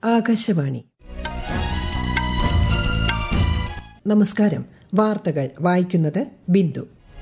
ആകാശവാണി നമസ്കാരം വാർത്തകൾ വായിക്കുന്നത് ബിന്ദു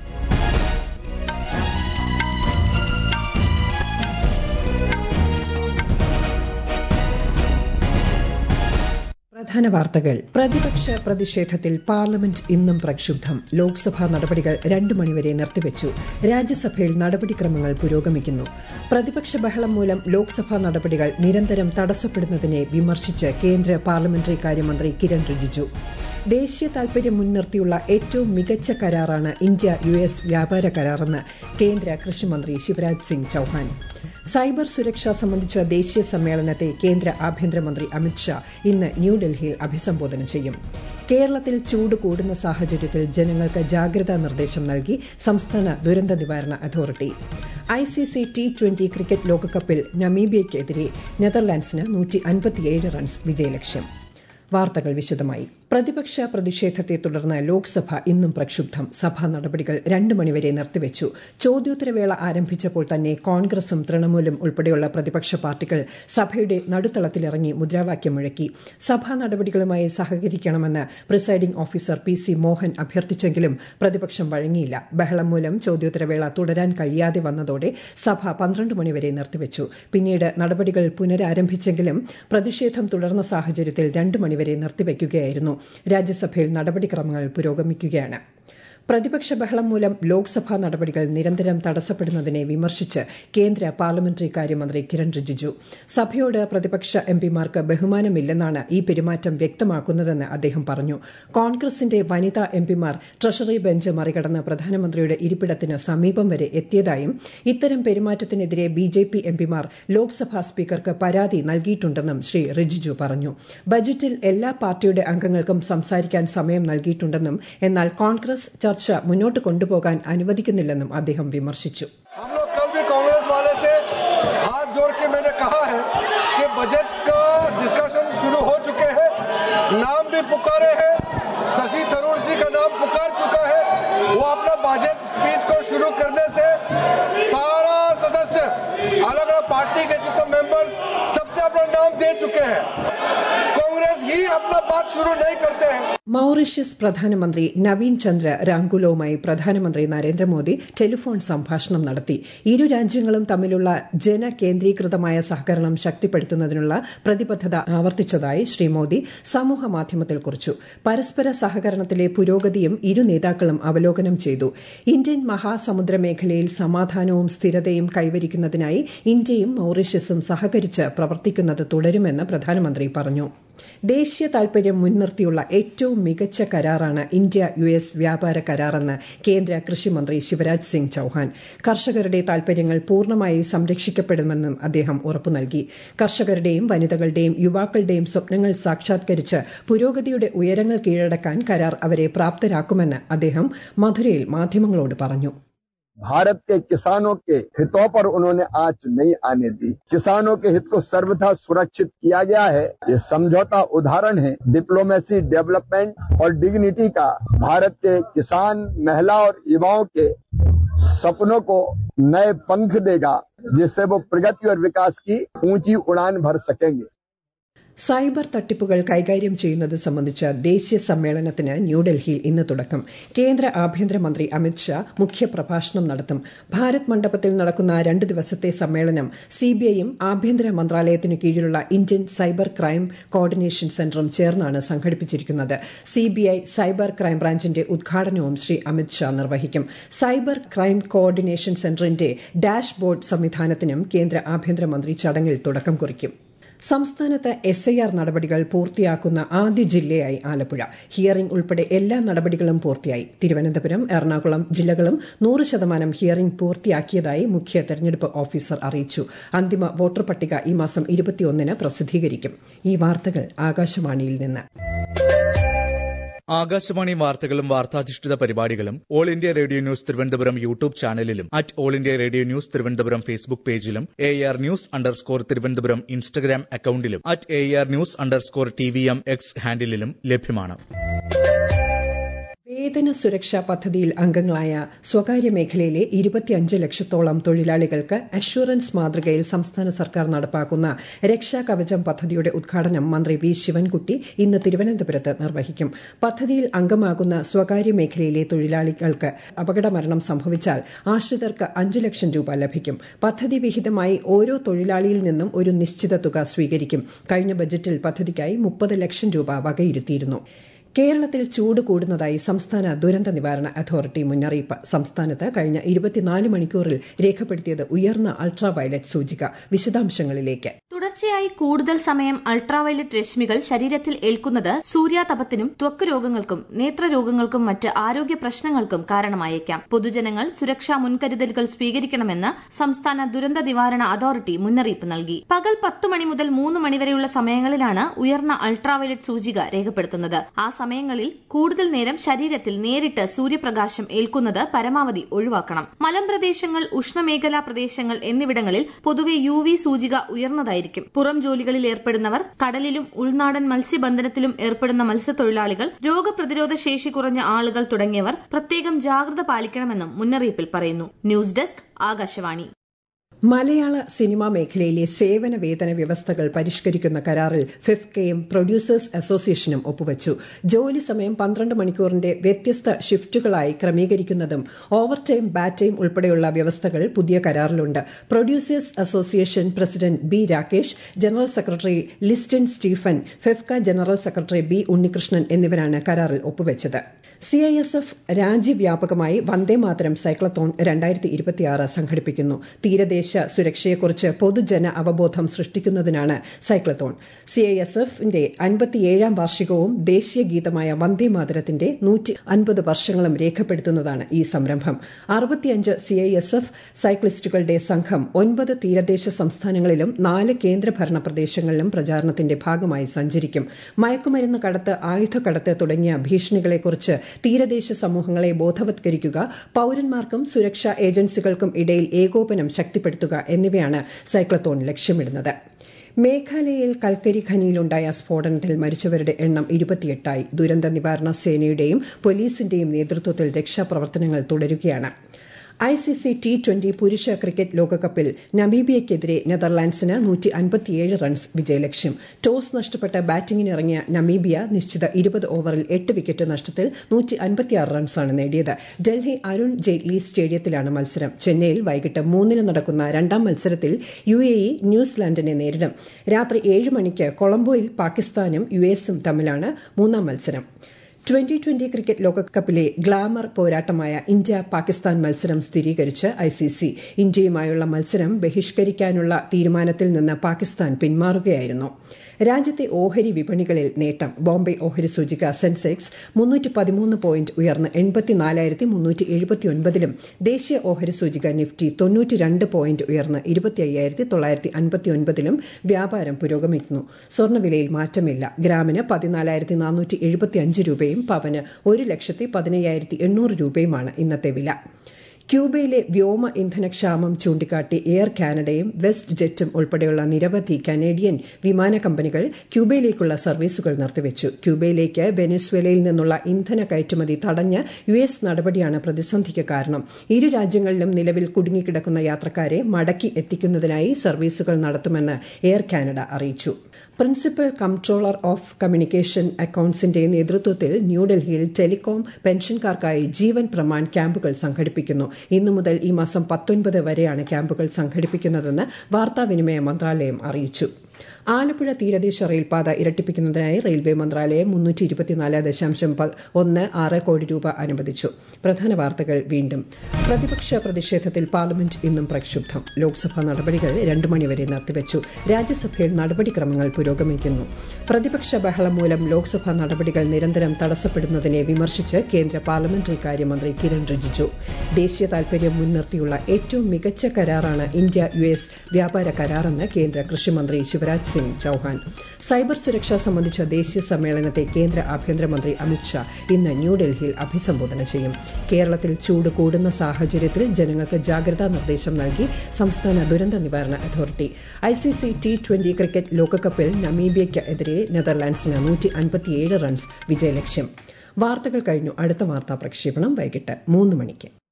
പ്രധാന വാർത്തകൾ പ്രതിപക്ഷ പ്രതിഷേധത്തിൽ പാർലമെന്റ് ഇന്നും പ്രക്ഷുബ്ധം ലോക്സഭാ നടപടികൾ രണ്ടു മണിവരെ നിർത്തിവച്ചു രാജ്യസഭയിൽ നടപടിക്രമങ്ങൾ പുരോഗമിക്കുന്നു പ്രതിപക്ഷ ബഹളം മൂലം ലോക്സഭാ നടപടികൾ നിരന്തരം തടസ്സപ്പെടുന്നതിനെ വിമർശിച്ച് കേന്ദ്ര പാർലമെന്ററി കാര്യമന്ത്രി കിരൺ റിജിജു ദേശീയ താൽപര്യം മുൻനിർത്തിയുള്ള ഏറ്റവും മികച്ച കരാറാണ് ഇന്ത്യ യു എസ് വ്യാപാര കരാറെന്ന് കേന്ദ്ര കൃഷിമന്ത്രി ശിവരാജ് സിംഗ് ചൌഹാൻ സൈബർ സുരക്ഷ സംബന്ധിച്ച ദേശീയ സമ്മേളനത്തെ കേന്ദ്ര ആഭ്യന്തരമന്ത്രി അമിത്ഷാ ഇന്ന് ന്യൂഡൽഹിയിൽ അഭിസംബോധന ചെയ്യും കേരളത്തിൽ ചൂട് കൂടുന്ന സാഹചര്യത്തിൽ ജനങ്ങൾക്ക് ജാഗ്രതാ നിർദ്ദേശം നൽകി സംസ്ഥാന ദുരന്ത നിവാരണ authority I C C T twenty cricket ലോകകപ്പിൽ നമീബിയയ്ക്കെതിരെ നെതർലാൻഡ്സിന് നൂറ്റി അൻപത്തിയേഴ് റൺസ് വിജയലക്ഷ്യം വാർത്തകൾ വിശദമായി പ്രതിപക്ഷ പ്രതിഷേധത്തെ തുടർന്ന് ലോക്സഭ ഇന്നും പ്രക്ഷുബ്ധം സഭാ നടപടികൾ രണ്ട് മണിവരെ നിർത്തിവച്ചു ചോദ്യോത്തരവേള ആരംഭിച്ചപ്പോൾ തന്നെ കോൺഗ്രസും തൃണമൂലും ഉൾപ്പെടെയുള്ള പ്രതിപക്ഷ പാർട്ടികൾ സഭയുടെ നടുത്തളത്തിലിറങ്ങി മുദ്രാവാക്യം മുഴക്കി സഭാ നടപടികളുമായി സഹകരിക്കണമെന്ന് presiding officer P C Mohan അഭ്യർത്ഥിച്ചെങ്കിലും പ്രതിപക്ഷം വഴങ്ങിയില്ല ബഹളം മൂലം ചോദ്യോത്തരവേള തുടരാൻ കഴിയാതെ വന്നതോടെ സഭ പന്ത്രണ്ട് മണിവരെ നിർത്തിവച്ചു പിന്നീട് നടപടികൾ പുനരാരംഭിച്ചെങ്കിലും പ്രതിഷേധം തുടർന്ന സാഹചര്യത്തിൽ രണ്ട് മണിവരെ നിർത്തിവയ്ക്കുകയായിരുന്നു രാജ്യസഭയിൽ നടപടിക്രമങ്ങൾ പുരോഗമിക്കുകയാണ് പ്രതിപക്ഷ ബഹളം മൂലം ലോക്സഭാ നടപടികൾ നിരന്തരം തടസ്സപ്പെടുന്നതിനെ വിമർശിച്ച് കേന്ദ്ര പാർലമെന്ററി കാര്യമന്ത്രി കിരൺ റിജിജു സഭയോട് പ്രതിപക്ഷ എംപിമാർക്ക് ബഹുമാനമില്ലെന്നാണ് ഈ പെരുമാറ്റം വ്യക്തമാക്കുന്നതെന്ന് അദ്ദേഹം പറഞ്ഞു കോൺഗ്രസിന്റെ വനിതാ എംപിമാർ ട്രഷറി ബെഞ്ച് മറികടന്ന് പ്രധാനമന്ത്രിയുടെ ഇരിപ്പിടത്തിന് സമീപം വരെ എത്തിയതായും ഇത്തരം പെരുമാറ്റത്തിനെതിരെ ബി ജെ പി എംപിമാർ ലോക്സഭാ സ്പീക്കർക്ക് പരാതി നൽകിയിട്ടുണ്ടെന്നും ശ്രീ റിജിജു പറഞ്ഞു ബജറ്റിൽ എല്ലാ പാർട്ടിയുടെ അംഗങ്ങൾക്കും സംസാരിക്കാൻ സമയം നൽകിയിട്ടുണ്ടെന്നും എന്നാൽ കോൺഗ്രസ് ചർച്ച മുന്നോട്ട് കൊണ്ടുപോകാൻ അനുവദിക്കുന്നില്ലെന്നും അദ്ദേഹം വിമർശിച്ചു हम लोग कल भी कांग्रेस वाले से हाथ जोड़ के मैंने कहा है कि बजट का डिस्कशन शुरू हो चुके हैं नाम भी पुकारे हैं शशि थरूर जी का नाम पुकार चुका है वो अपना बजट स्पीच को शुरू करने से सारा सदस्य अलग अलग पार्टी के जितने मेंबर्स सबने अपना नाम दे चुके हैं कांग्रेस ही अपना बात शुरू नहीं करते हैं മൌറീഷ്യസ് പ്രധാനമന്ത്രി നവീൻ ചന്ദ്ര രാങ്കുലവുമായി പ്രധാനമന്ത്രി നരേന്ദ്രമോദി ടെലിഫോൺ സംഭാഷണം നടത്തി ഇരു രാജ്യങ്ങളും തമ്മിലുള്ള ജനകേന്ദ്രീകൃതമായ സഹകരണം ശക്തിപ്പെടുത്തുന്നതിനുള്ള പ്രതിബദ്ധത ആവർത്തിച്ചതായി ശ്രീ മോദി സമൂഹ മാധ്യമത്തിൽ കുറിച്ചു പരസ്പര സഹകരണത്തിലെ പുരോഗതിയും ഇരു നേതാക്കളും അവലോകനം ചെയ്തു ഇന്ത്യൻ മഹാസമുദ്ര മേഖലയിൽ സമാധാനവും സ്ഥിരതയും കൈവരിക്കുന്നതിനായി ഇന്ത്യയും മൌറീഷ്യസും സഹകരിച്ച് പ്രവർത്തിക്കുന്നത് തുടരുമെന്ന് പ്രധാനമന്ത്രി പറഞ്ഞു ദേശീയ താൽപര്യം മുൻനിർത്തിയുള്ള ഏറ്റവും മികച്ച കരാറാണ് ഇന്ത്യ യു എസ് വ്യാപാര കരാറെന്ന് കേന്ദ്ര കൃഷിമന്ത്രി ശിവരാജ് സിംഗ് ചൌഹാൻ കർഷകരുടെ താൽപര്യങ്ങൾ പൂർണ്ണമായി സംരക്ഷിക്കപ്പെടുമെന്നും അദ്ദേഹം ഉറപ്പു നൽകി കർഷകരുടെയും വനിതകളുടെയും യുവാക്കളുടെയും സ്വപ്നങ്ങൾ സാക്ഷാത്കരിച്ച് പുരോഗതിയുടെ ഉയരങ്ങൾ കീഴടക്കാൻ കരാർ അവരെ പ്രാപ്തരാക്കുമെന്ന് അദ്ദേഹം മധുരയിൽ മാധ്യമങ്ങളോട് പറഞ്ഞു भारत के किसानों के हितों पर उन्होंने आंच नहीं आने दी किसानों के हित को सर्वथा सुरक्षित किया गया है ये समझौता उदाहरण है डिप्लोमेसी डेवलपमेंट और डिग्निटी का भारत के किसान महिला और युवाओं के सपनों को नए पंख देगा जिससे वो प्रगति और विकास की ऊंची उड़ान भर सकेंगे സൈബർ തട്ടിപ്പുകൾ കൈകാര്യം ചെയ്യുന്നത് സംബന്ധിച്ച ദേശീയ സമ്മേളനത്തിന് ന്യൂഡൽഹിയിൽ ഇന്ന് തുടക്കം കേന്ദ്ര ആഭ്യന്തരമന്ത്രി അമിത്ഷാ മുഖ്യപ്രഭാഷണം നടത്തും ഭാരത് മണ്ഡപത്തിൽ നടക്കുന്ന രണ്ടു ദിവസത്തെ സമ്മേളനം സിബിഐയും ആഭ്യന്തര മന്ത്രാലയത്തിനു കീഴിലുള്ള ഇന്ത്യൻ സൈബർ ക്രൈം കോർഡിനേഷൻ സെന്ററും ചേർന്നാണ് സംഘടിപ്പിച്ചിരിക്കുന്നത് സിബിഐ സൈബർ ക്രൈം ബ്രാഞ്ചിന്റെ ഉദ്ഘാടനവും ശ്രീ അമിത്ഷാ നിർവഹിക്കും സൈബർ ക്രൈം കോർഡിനേഷൻ സെന്ററിന്റെ ഡാഷ്ബോർഡ് സംവിധാനത്തിനും കേന്ദ്ര ആഭ്യന്തരമന്ത്രി ചടങ്ങിൽ തുടക്കം കുറിക്കും സംസ്ഥാനത്ത് എസ് ഐ ആർ നടപടികൾ പൂർത്തിയാക്കുന്ന ആദ്യ ജില്ലയായി ആലപ്പുഴ ഹിയറിംഗ് ഉൾപ്പെടെ എല്ലാ നടപടികളും പൂർത്തിയായി തിരുവനന്തപുരം എറണാകുളം ജില്ലകളും നൂറ് ശതമാനം ഹിയറിംഗ് പൂർത്തിയാക്കിയതായി മുഖ്യ തെരഞ്ഞെടുപ്പ് ഓഫീസർ അറിയിച്ചു അന്തിമ വോട്ടർ പട്ടിക ഈ മാസം ഇരുപത്തിയൊന്നിന് പ്രസിദ്ധീകരിക്കും ഈ വാർത്തകൾ ആകാശവാണിയിൽ നിന്ന് ആകാശവാണി വാർത്തകളും വാർത്താധിഷ്ഠിത പരിപാടികളും all India radio news Thiruvananthapuram YouTube ചാനലിലും at all India radio news Thiruvananthapuram Facebook പേജിലും A R news underscore Thiruvananthapuram Instagram അക്കൌണ്ടിലും at A R news underscore T V M X ഹാൻഡിലും ലഭ്യമാണ് വേതന സുരക്ഷാ പദ്ധതിയിൽ അംഗങ്ങളായ സ്വകാര്യ മേഖലയിലെ ഇരുപത്തിയഞ്ച് ലക്ഷത്തോളം തൊഴിലാളികൾക്ക് അഷുറൻസ് മാതൃകയിൽ സംസ്ഥാന സർക്കാർ നടപ്പാക്കുന്ന രക്ഷാകവചം പദ്ധതിയുടെ ഉദ്ഘാടനം മന്ത്രി വി ശിവൻകുട്ടി ഇന്ന് തിരുവനന്തപുരത്ത് നിർവഹിക്കും പദ്ധതിയിൽ അംഗമാകുന്ന സ്വകാര്യ മേഖലയിലെ തൊഴിലാളികൾക്ക് അപകടമരണം സംഭവിച്ചാൽ ആശ്രിതർക്ക് അഞ്ചു ലക്ഷം രൂപ ലഭിക്കും പദ്ധതി വിഹിതമായി ഓരോ തൊഴിലാളിയിൽ നിന്നും ഒരു നിശ്ചിത തുക സ്വീകരിക്കും കഴിഞ്ഞ ബജറ്റിൽ പദ്ധതിക്കായി മുപ്പത് ലക്ഷം രൂപ വകയിരുത്തിയിരുന്നു കേരളത്തിൽ ചൂട് കൂടുന്നതായി സംസ്ഥാന ദുരന്ത നിവാരണ അതോറിറ്റി മുന്നറിയിപ്പ് സംസ്ഥാനത്ത് കഴിഞ്ഞ ഇരുപത്തിനാല് മണിക്കൂറിൽ രേഖപ്പെടുത്തിയത് ഉയർന്ന അൾട്രാ വയലറ്റ് സൂചിക വിശദാംശങ്ങളിലേക്ക് തുടർച്ചയായി കൂടുതൽ സമയം അൾട്രാവയലറ്റ് രശ്മികൾ ശരീരത്തിൽ ഏൽക്കുന്നത് സൂര്യാതപത്തിനും ത്വക്ക് രോഗങ്ങൾക്കും നേത്രരോഗങ്ങൾക്കും മറ്റ് ആരോഗ്യ പ്രശ്നങ്ങൾക്കും കാരണമായേക്കാം പൊതുജനങ്ങൾ സുരക്ഷാ മുൻകരുതലുകൾ സ്വീകരിക്കണമെന്ന് സംസ്ഥാന ദുരന്ത നിവാരണ അതോറിറ്റി മുന്നറിയിപ്പ് നൽകി പകൽ പത്ത് മണി മുതൽ മൂന്ന് മണിവരെയുള്ള സമയങ്ങളിലാണ് ഉയർന്ന അൾട്രാവയലറ്റ് സൂചിക രേഖപ്പെടുത്തുന്നത് ആ സമയങ്ങളിൽ കൂടുതൽ നേരം ശരീരത്തിൽ നേരിട്ട് സൂര്യപ്രകാശം ഏൽക്കുന്നത് പരമാവധി ഒഴിവാക്കണം മലമ്പ്രദേശങ്ങൾ ഉഷ്ണമേഖലാ പ്രദേശങ്ങൾ എന്നിവിടങ്ങളിൽ പൊതുവെ യു വി സൂചിക ഉയർന്നതായിരിക്കും പുറം ജോലികളിൽ ഏർപ്പെടുന്നവർ കടലിലും ഉൾനാടൻ മത്സ്യബന്ധനത്തിലും ഏർപ്പെടുന്ന മത്സ്യത്തൊഴിലാളികൾ രോഗപ്രതിരോധ ശേഷി കുറഞ്ഞ ആളുകൾ തുടങ്ങിയവർ പ്രത്യേകം ജാഗ്രത പാലിക്കണമെന്നും മുന്നറിയിപ്പിൽ പറയുന്നു ന്യൂസ് ഡെസ്ക് ആകാശവാണി മലയാള സിനിമാ മേഖലയിലെ സേവന വേതന വ്യവസ്ഥകൾ പരിഷ്കരിക്കുന്ന കരാറിൽ ഫിഫ്കയും പ്രൊഡ്യൂസേഴ്സ് അസോസിയേഷനും ഒപ്പുവച്ചു ജോലി സമയം പന്ത്രണ്ട് മണിക്കൂറിന്റെ വ്യത്യസ്ത ഷിഫ്റ്റുകളായി ക്രമീകരിക്കുന്നതും ഓവർ ടൈം ബാറ്റ് ടൈം ഉൾപ്പെടെയുള്ള വ്യവസ്ഥകൾ പുതിയ കരാറിലുണ്ട് producers association president B Rakesh general secretary Liston Stephen FEFKA general secretary B Unnikrishnan എന്നിവരാണ് കരാറിൽ ഒപ്പുവച്ചത് സിഐഎസ്എഫ് രാജ്യവ്യാപകമായി വന്ദേമാതരം സൈക്ലത്തോൺ രണ്ടായിരത്തി ഇരുപത്തിയാറ് സംഘടിപ്പിക്കുന്നു തീരദേശ സുരക്ഷയെക്കുറിച്ച് പൊതുജന അവബോധം സൃഷ്ടിക്കുന്നതിനാണ് സൈക്ലത്തോൺ സിഐഎസ്എഫിന്റെ അൻപത്തിയേഴാം വാർഷികവും ദേശീയ ഗീതമായ വന്ദേമാതരത്തിന്റെ നൂറ്റി അൻപത് വർഷങ്ങളും രേഖപ്പെടുത്തുന്നതാണ് ഈ സംരംഭം അറുപത്തിയഞ്ച് സിഐഎസ്എഫ് സൈക്ലിസ്റ്റുകളുടെ സംഘം ഒൻപത് തീരദേശ സംസ്ഥാനങ്ങളിലും നാല് കേന്ദ്രഭരണ പ്രദേശങ്ങളിലും പ്രചാരണത്തിന്റെ ഭാഗമായി സഞ്ചരിക്കും മയക്കുമരുന്ന് കടത്ത് ആയുധക്കടത്ത് തുടങ്ങിയ ഭീഷണികളെക്കുറിച്ച് തീരദേശ സമൂഹങ്ങളെ ബോധവത്കരിക്കുക പൌരന്മാർക്കും സുരക്ഷാ ഏജൻസികൾക്കും ഇടയിൽ ഏകോപനം ശക്തിപ്പെടുത്തുക എന്നിവയാണ് സൈക്ലത്തോൺ ലക്ഷ്യമിടുന്നത് മേഘാലയയിൽ കൽക്കരി ഖനിയിലുണ്ടായ സ്ഫോടനത്തിൽ മരിച്ചവരുടെ എണ്ണം ഇരുപത്തിയെട്ടായി ദുരന്ത നിവാരണ സേനയുടെയും പോലീസിന്റെയും നേതൃത്വത്തിൽ രക്ഷാപ്രവർത്തനങ്ങൾ തുടരുകയാണ് I C C T twenty പുരുഷ ക്രിക്കറ്റ് ലോകകപ്പിൽ നമീബിയയ്ക്കെതിരെ നെതർലാൻഡ്സിന് നൂറ്റി അൻപത്തിയേഴ് റൺസ് വിജയലക്ഷ്യം ടോസ് നഷ്ടപ്പെട്ട് ബാറ്റിംഗിനിറങ്ങിയ നമീബിയ നിശ്ചിത ഇരുപത് ഓവറിൽ എട്ട് വിക്കറ്റ് നഷ്ടത്തിൽ നൂറ്റി അൻപത്തിയാറ് റൺസാണ് നേടിയത് ഡൽഹി അരുൺ ജെയ്റ്റ്ലി സ്റ്റേഡിയത്തിലാണ് മത്സരം ചെന്നൈയിൽ വൈകിട്ട് മൂന്നിന് നടക്കുന്ന രണ്ടാം മത്സരത്തിൽ യു എ ഇ ന്യൂസിലാൻഡിനെ നേരിടും രാത്രി ഏഴ് മണിക്ക് കൊളംബോയിൽ പാകിസ്ഥാനും യു എസും തമ്മിലാണ് മൂന്നാം മത്സരം ട്വന്റി ട്വന്റി ക്രിക്കറ്റ് ലോകകപ്പിലെ ഗ്ലാമർ പോരാട്ടമായ ഇന്ത്യ പാകിസ്ഥാൻ മത്സരം സ്ഥിരീകരിച്ച് ഐസിസി ഇന്ത്യയുമായുള്ള മത്സരം ബഹിഷ്കരിക്കാനുള്ള തീരുമാനത്തിൽ നിന്ന് പാകിസ്ഥാൻ പിന്മാറുകയായിരുന്നു രാജ്യത്തെ ഓഹരി വിപണികളിൽ നേട്ടം ബോംബെ ഓഹരി സൂചിക സെൻസെക്സ് മുന്നൂറ്റി പതിമൂന്ന് പോയിന്റ് ഉയർന്ന് എൺപത്തിനാലായിരത്തി മുന്നൂറ്റി എഴുപത്തിയൊൻപതിലും ദേശീയ ഓഹരി സൂചിക നിഫ്റ്റി തൊണ്ണൂറ്റിരണ്ട് പോയിന്റ് ഉയർന്ന് ഇരുപത്തി അയ്യായിരത്തി തൊള്ളായിരത്തി അൻപത്തിയൊൻപതിലും വ്യാപാരം പുരോഗമിക്കുന്നു സ്വർണ്ണവിലയിൽ മാറ്റമില്ല ഗ്രാമിന് പതിനാലായിരത്തി നാനൂറ്റി എഴുപത്തിയഞ്ച് രൂപയും പവന് ഒരു ലക്ഷത്തി പതിനയ്യായിരത്തി എണ്ണൂറ് രൂപയുമാണ് ഇന്നത്തെ വില ക്യൂബയിലെ വ്യോമ ഇന്ധനക്ഷാമം ചൂണ്ടിക്കാട്ടി എയർ കാനഡയും വെസ്റ്റ് ജെറ്റും ഉൾപ്പെടെയുള്ള നിരവധി കനേഡിയൻ വിമാന കമ്പനികൾ ക്യൂബയിലേക്കുള്ള സർവീസുകൾ നിർത്തിവച്ചു ക്യൂബയിലേക്ക് വെനസ്വേലയിൽ നിന്നുള്ള ഇന്ധന കയറ്റുമതി തടഞ്ഞ യു എസ് നടപടിയാണ് പ്രതിസന്ധിക്ക് കാരണം ഇരു രാജ്യങ്ങളിലും നിലവിൽ കുടുങ്ങിക്കിടക്കുന്ന യാത്രക്കാരെ മടക്കി എത്തിക്കുന്നതിനായി സർവീസുകൾ നടത്തുമെന്ന് എയർ കാനഡ അറിയിച്ചു പ്രിൻസിപ്പൽ കംട്രോളർ ഓഫ് കമ്മ്യൂണിക്കേഷൻ അക്കൌണ്ട്സിന്റെ നേതൃത്വത്തിൽ ന്യൂഡൽഹിയിൽ ടെലികോം പെൻഷൻകാർക്കായി ജീവൻ പ്രമാൺ ക്യാമ്പുകൾ സംഘടിപ്പിക്കുന്നു ഇന്നു മുതൽ ഈ മാസം പത്തൊൻപത് വരെയാണ് ക്യാമ്പുകൾ സംഘടിപ്പിക്കുന്നതെന്ന് വാർത്താവിനിമയ മന്ത്രാലയം അറിയിച്ചു ആലപ്പുഴ തീരദേശ റെയിൽപാത ഇരട്ടിപ്പിക്കുന്നതിനായി റെയിൽവേ മന്ത്രാലയം മുന്നൂറ്റി ഇരുപത്തിനാല് ദശാംശം ഒന്ന് ആറ് കോടി രൂപ അനുവദിച്ചു പ്രധാന വാർത്തകൾ വീണ്ടും പ്രതിപക്ഷ പ്രതിഷേധത്തിൽ പാർലമെന്റ് ഇന്നും പ്രക്ഷുബ്ധം ലോക്സഭാ നടപടികൾ രണ്ടു മണിവരെ നിർത്തിവച്ചു രാജ്യസഭയിൽ നടപടിക്രമങ്ങൾ പുരോഗമിക്കുന്നു പ്രതിപക്ഷ ബഹളം മൂലം ലോക്സഭാ നടപടികൾ നിരന്തരം തടസ്സപ്പെടുന്നതിനെ വിമർശിച്ച് കേന്ദ്ര പാർലമെന്ററി കാര്യമന്ത്രി കിരൺ റിജിജു ദേശീയ താൽപര്യം മുൻനിർത്തിയുള്ള ഏറ്റവും മികച്ച കരാറാണ് ഇന്ത്യ യു എസ് വ്യാപാര കരാറെന്ന് കേന്ദ്ര കൃഷിമന്ത്രി ശിവരാജ് സിംഗ് ചൌഹാൻ സൈബർ സുരക്ഷ സംബന്ധിച്ച ദേശീയ സമ്മേളനത്തെ കേന്ദ്ര ആഭ്യന്തരമന്ത്രി അമിത്ഷാ ഇന്ന് ന്യൂഡൽഹിയിൽ അഭിസംബോധന ചെയ്യും കേരളത്തിൽ ചൂട് കൂടുന്ന സാഹചര്യത്തിൽ ജനങ്ങൾക്ക് ജാഗ്രതാ നിർദ്ദേശം നൽകി സംസ്ഥാന ദുരന്ത നിവാരണ authority I C C T twenty cricket ലോകകപ്പിൽ നമീബിയയ്ക്ക് എതിരെ നെതർലാൻഡ്സിന് നൂറ്റി അൻപത്തിയേഴ് റൺസ് വിജയലക്ഷ്യം വാർത്തകൾ കഴിഞ്ഞു അടുത്ത വാർത്താ പ്രക്ഷേപണം വൈകിട്ട് മൂന്ന് മണിക്ക്